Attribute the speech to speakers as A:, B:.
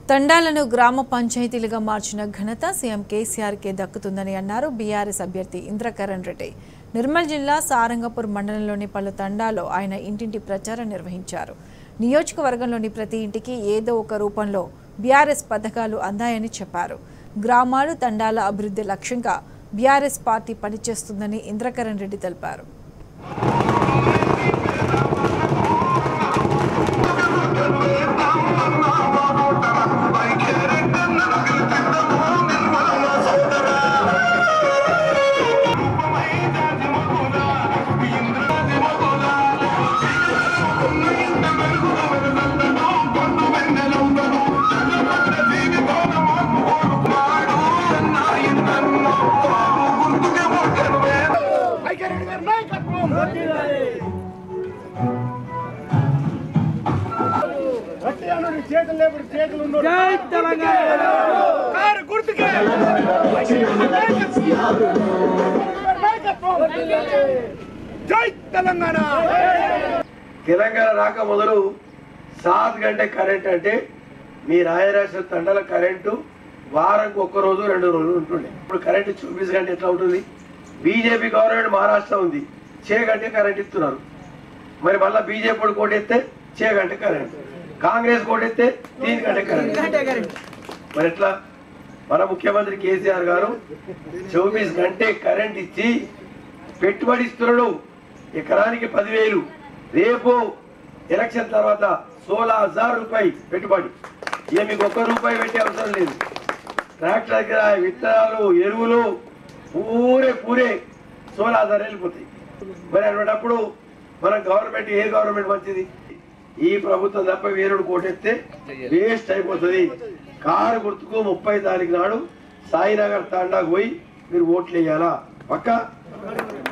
A: తండాలను గ్రామ పంచాయతీలుగా మార్చిన ఘనత సీఎం కేసీఆర్కే దక్కుతుందని అన్నారు బీఆర్ఎస్ అభ్యర్థి ఇంద్రకరణ్ రెడ్డి నిర్మల్ జిల్లా సారంగపూర్ మండలంలోని పలు తండాలో ఆయన ఇంటింటి ప్రచారం నిర్వహించారు నియోజకవర్గంలోని ప్రతి ఇంటికి ఏదో ఒక రూపంలో బీఆర్ఎస్ పథకాలు అందాయని చెప్పారు గ్రామాలు తండాల అభివృద్ధి లక్ష్యంగా బీఆర్ఎస్ పార్టీ పనిచేస్తుందని ఇంద్రకరణ్ రెడ్డి తెలిపారు
B: ఐక్యరెడ్డి గారి నాయకత్వం గట్టి అన్నాడు చేతులు లేపుడు చేతులు ఉన్నాడు జై తెలంగాణ కారు గుర్తుకే నాయకత్వం జై తెలంగాణ
C: తెలంగాణ రాక మొదలు సాత్ గంటే కరెంట్ అంటే మీ రాయరాశి తండల కరెంటు వారంకి ఒక్క రోజు రెండు రోజులు ఉంటుండే ఇప్పుడు కరెంటు చూబీస్ గంట ఎట్లా ఉంటుంది బీజేపీ గవర్నమెంట్ మహారాష్ట్ర ఉంది చే గంటే కరెంట్ ఇస్తున్నారు మరి మళ్ళీ బీజేపీ కోటెత్తే చే గంటే కరెంట్ కాంగ్రెస్ కోటెత్తే తీన్ గంటే కరెంట్ మరి ఎట్లా మన ముఖ్యమంత్రి కేసీఆర్ గారు చౌబీస్ గంటే కరెంట్ ఇచ్చి పెట్టుబడి ఇస్తున్నాడు ఎకరానికి పదివేలు రేపు ఎలక్షన్ తర్వాత సోలా హజార్ రూపాయి పెట్టుబడి ఇక మీకు ఒక్క రూపాయి పెట్టే అవసరం లేదు ట్రాక్టర్ దగ్గర విత్తనాలు ఎరువులు పూరే పూరే సోలా హజార్ వెళ్ళిపోతాయి మరి అన్నప్పుడు మన గవర్నమెంట్ ఏ గవర్నమెంట్ మంచిది ఈ ప్రభుత్వం తప్ప వేరుడు కోటెత్తే వేస్ట్ అయిపోతుంది కారు గుర్తుకు ముప్పై తారీఖు నాడు సాయినగర్ తాండాకు పోయి మీరు ఓట్లు వేయాలా పక్క